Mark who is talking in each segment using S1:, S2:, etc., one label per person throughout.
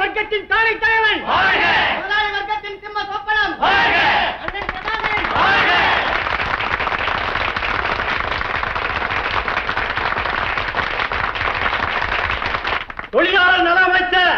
S1: வர்க்கத்தின் தானை தலைவன் முதலாளி வர்க்கத்தின் சிம்ம சொப்பனம் அண்ணன் பிரபாகரன்
S2: தொழிலாளர் நல அமைச்சர்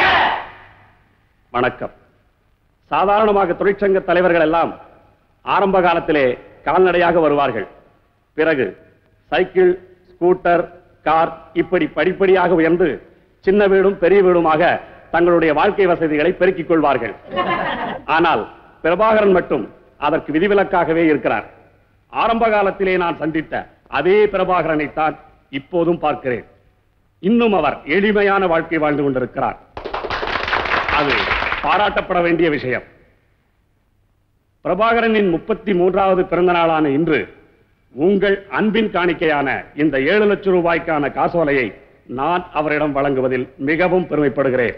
S2: வணக்கம் சாதாரணமாக தொழிற்சங்க தலைவர்கள் எல்லாம் ஆரம்ப காலத்திலே கால்நடையாக வருவார்கள் பிறகு சைக்கிள் ஸ்கூட்டர் கார் இப்படி படிப்படியாக உயர்ந்து சின்ன வீடும் பெரிய வீடுமாக தங்களுடைய வாழ்க்கை வசதிகளை பெருக்கிக் கொள்வார்கள் ஆனால் பிரபாகரன் மட்டும் அதற்கு விதிவிலக்காகவே இருக்கிறார் ஆரம்ப காலத்திலே நான் சந்தித்த அதே பிரபாகரனைத்தான் இப்போதும் பார்க்கிறேன் இன்னும் அவர் எளிமையான வாழ்க்கை வாழ்ந்து கொண்டிருக்கிறார் அது பாராட்டப்பட வேண்டிய விஷயம் பிரபாகரனின் முப்பத்தி மூன்றாவது பிறந்த நாளான இன்று உங்கள் அன்பின் காணிக்கையான இந்த ஏழு லட்சம் ரூபாய்க்கான காசோலையை நான் அவரிடம் வழங்குவதில் மிகவும் பெருமைப்படுகிறேன்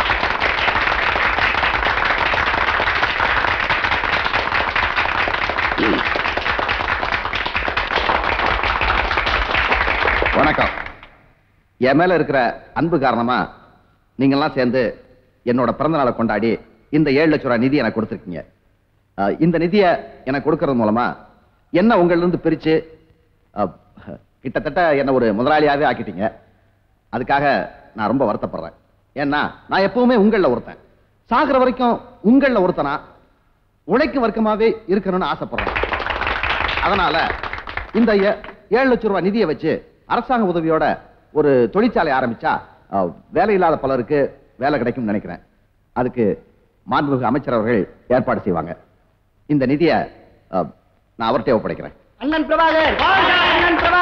S3: வணக்கம் என் மேல இருக்கிற அன்பு காரணமா நீங்கெல்லாம் சேர்ந்து என்னோட பிறந்த நாளை கொண்டாடி இந்த ஏழு லட்சம் ரூபாய் நிதி எனக்கு கொடுத்துருக்கீங்க அஹ், இந்த நிதியை எனக்கு கொடுக்கறது மூலமா என்ன உங்கள்ல இருந்து பிரிச்சு அஹ், கிட்டத்தட்ட என்ன ஒரு முதலாளியாவே ஆக்கிட்டீங்க அதுக்காக நான் ரொம்ப வருத்தப்படுறேன் ஏன்னா நான் எப்பவுமே உங்கள ஒருத்தன் சாகிற வரைக்கும் உங்கள ஒருத்தனா உழைக்கும் வர்க்கமாவே இருக்கணும்னு ஆசைப்படுறேன் அதனால இந்த ஏ- ஏழு லட்சம் ரூபாய் நிதியை வச்சு அரசாங்க உதவியோட ஒரு தொழிற்சாலை ஆரம்பிச்சா அஹ், வேலை இல்லாத பலருக்கு வேலை கிடைக்கும்னு நினைக்கிறேன் அதுக்கு மாண்புமிகு அமைச்சர் அவர்கள் ஏற்பாடு செய்வாங்க இந்த நிதியை அஹ், நான் அவர்கிட்ட ஒப்படைக்கிறேன்
S1: அண்ணன் பிரபாகர் அண்ணன் பிரபாகர்